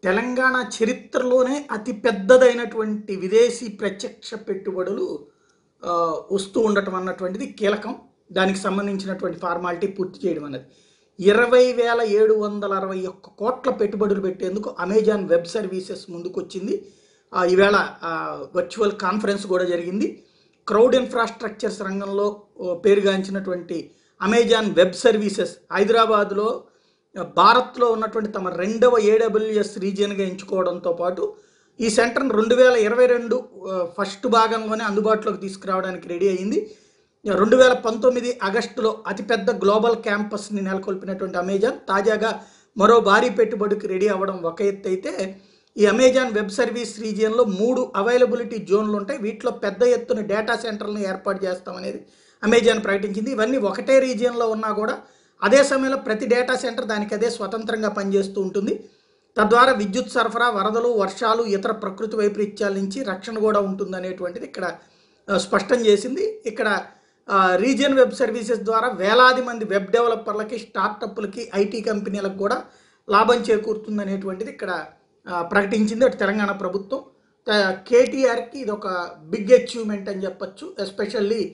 తెలంగాణ చరిత్రలోనే అతి పెద్దదైనటువంటి విదేశీ ప్రత్యక్ష పెట్టుబడులు ఆ, వస్తూ ఉండటం అన్నటువంటిది కీలకం దానికి సంబంధించినటువంటి ఫార్మాలిటీ పూర్తి చేయడం అన్నది ఇరవై వేల ఏడు వందల అరవై ఒక్క కోట్ల పెట్టుబడులు పెట్టేందుకు అమెజాన్ వెబ్ సర్వీసెస్ ముందుకొచ్చింది ఆ, ఈవేళ ఆ, వర్చువల్ కాన్ఫరెన్స్ కూడా జరిగింది క్రౌడ్ ఇన్ఫ్రాస్ట్రక్చర్స్ రంగంలో ఓ, పేరుగాంచినటువంటి అమెజాన్ వెబ్ సర్వీసెస్ హైదరాబాద్లో భారత్లో ఉన్నటువంటి తమ రెండవ ఏడబ్ల్యూఎస్ రీజియన్గా ఎంచుకోవడంతో పాటు ఈ సెంటర్ను రెండు వేల ఇరవై రెండు ఫస్ట్ భాగంలోనే అందుబాటులోకి తీసుకురావడానికి రెడీ అయింది రెండు వేల పంతొమ్మిది ఆగస్టులో అతిపెద్ద గ్లోబల్ క్యాంపస్ని నెలకొల్పినటువంటి అమెజాన్ తాజాగా మరో భారీ పెట్టుబడికి రెడీ అవ్వడం ఒక ఎత్తు అయితే ఈ అమెజాన్ వెబ్ సర్వీస్ రీజియన్లో మూడు అవైలబిలిటీ జోన్లు ఉంటాయి వీటిలో పెద్ద ఎత్తున డేటా సెంటర్లను ఏర్పాటు చేస్తామనేది అమెజాన్ ప్రకటించింది ఇవన్నీ ఒకటే రీజియన్లో ఉన్నా కూడా అదే సమయంలో ప్రతి డేటా సెంటర్ దానికి అదే స్వతంత్రంగా పనిచేస్తూ ఉంటుంది తద్వారా విద్యుత్ సరఫరా వరదలు వర్షాలు ఇతర ప్రకృతి వైపరీత్యాల నుంచి రక్షణ కూడా ఉంటుంది అనేటువంటిది ఇక్కడ ఆ, స్పష్టం చేసింది ఇక్కడ ఆ, రీజియన్ వెబ్ సర్వీసెస్ ద్వారా వేలాది మంది వెబ్ డెవలపర్లకి స్టార్టప్లకి ఐటీ కంపెనీలకు కూడా లాభం చేకూరుతుంది అనేటువంటిది ఇక్కడ ఆ, ప్రకటించింది అటు తెలంగాణ ప్రభుత్వం త- కేటీఆర్కి ఇది ఒక బిగ్ అచీవ్మెంట్ అని చెప్పొచ్చు ఎస్పెషల్లీ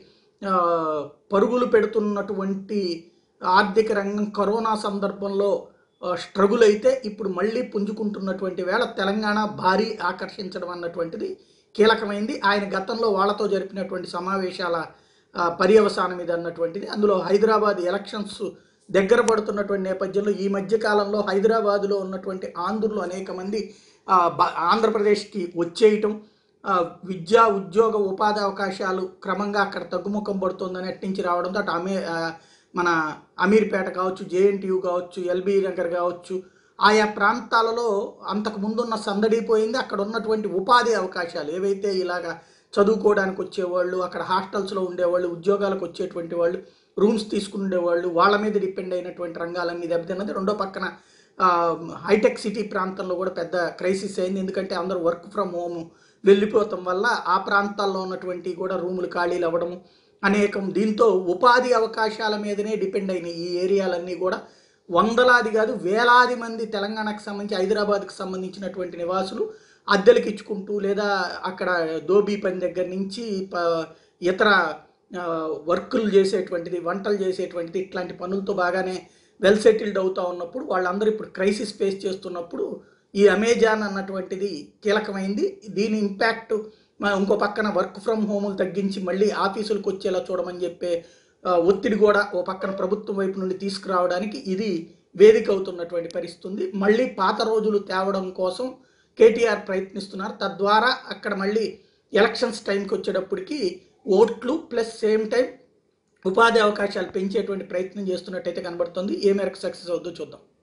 పరుగులు పెడుతున్నటువంటి ఆర్థిక రంగం కరోనా సందర్భంలో స్ట్రగుల్ అయితే ఇప్పుడు మళ్ళీ పుంజుకుంటున్నటువంటి వేళ తెలంగాణ భారీ ఆకర్షించడం అన్నటువంటిది కీలకమైంది ఆయన గతంలో వాళ్ళతో జరిపినటువంటి సమావేశాల ఆ, పర్యవసానం ఇది అన్నటువంటిది అందులో హైదరాబాద్ ఎలక్షన్స్ దగ్గర పడుతున్నటువంటి నేపథ్యంలో ఈ మధ్య కాలంలో హైదరాబాదులో ఉన్నటువంటి ఆంధ్రులు అనేక మంది ఆ, బ- ఆంధ్రప్రదేశ్కి వచ్చేయటం ఆ, విద్యా ఉద్యోగ ఉపాధి అవకాశాలు క్రమంగా అక్కడ తగ్గుముఖం పడుతుందని అట్టించి రావడంతో అటు అమే ఆ, మన అమీర్పేట కావచ్చు జేఎన్టీయు కావచ్చు ఎల్బీ నగర్ కావచ్చు ఆయా ప్రాంతాలలో అంతకు ముందున్న సందడి పోయింది అక్కడ ఉన్నటువంటి ఉపాధి అవకాశాలు ఏవైతే ఇలాగా చదువుకోవడానికి వచ్చేవాళ్ళు అక్కడ హాస్టల్స్లో ఉండేవాళ్ళు ఉద్యోగాలకు వచ్చేటువంటి వాళ్ళు రూమ్స్ తీసుకుని ఉండేవాళ్ళు వాళ్ళ మీద డిపెండ్ అయినటువంటి రంగాలన్నీ దెబ్బతిన్నది రెండో పక్కన ఆ, హైటెక్ సిటీ ప్రాంతంలో కూడా పెద్ద క్రైసిస్ అయింది ఎందుకంటే అందరూ వర్క్ ఫ్రమ్ హోమ్ వెళ్ళిపోవటం వల్ల ఆ ప్రాంతాల్లో ఉన్నటువంటి కూడా రూములు ఖాళీలు అవ్వడము అనేకం దీంతో ఉపాధి అవకాశాల మీదనే డిపెండ్ అయిన ఈ ఏరియాలన్నీ కూడా వందలాది కాదు వేలాది మంది తెలంగాణకు సంబంధించి హైదరాబాద్కి సంబంధించినటువంటి నివాసులు అద్దెలకు ఇచ్చుకుంటూ లేదా అక్కడ దోబీ పని దగ్గర నుంచి ప- ఇతర ఆ, వర్కులు చేసేటువంటిది వంటలు చేసేటువంటిది ఇట్లాంటి పనులతో బాగానే వెల్ సెటిల్డ్ అవుతా ఉన్నప్పుడు వాళ్ళందరూ ఇప్పుడు క్రైసిస్ ఫేస్ చేస్తున్నప్పుడు ఈ అమెజాన్ అన్నటువంటిది కీలకమైంది దీని ఇంపాక్ట్ మ- ఇంకో పక్కన వర్క్ ఫ్రమ్ హోములు తగ్గించి మళ్ళీ ఆఫీసులకు వచ్చేలా చూడమని చెప్పే ఆ, ఒత్తిడి కూడా ఓ పక్కన ప్రభుత్వం వైపు నుండి తీసుకురావడానికి ఇది వేదిక అవుతున్నటువంటి పరిస్థితి ఉంది మళ్ళీ పాత రోజులు తేవడం కోసం కేటీఆర్ ప్రయత్నిస్తున్నారు తద్వారా అక్కడ మళ్ళీ ఎలక్షన్స్ టైంకి వచ్చేటప్పటికి ఓట్లు ప్లస్ సేమ్ టైం ఉపాధి అవకాశాలు పెంచేటువంటి ప్రయత్నం చేస్తున్నట్టయితే కనబడుతుంది ఏ మేరకు సక్సెస్ అవుతుందో చూద్దాం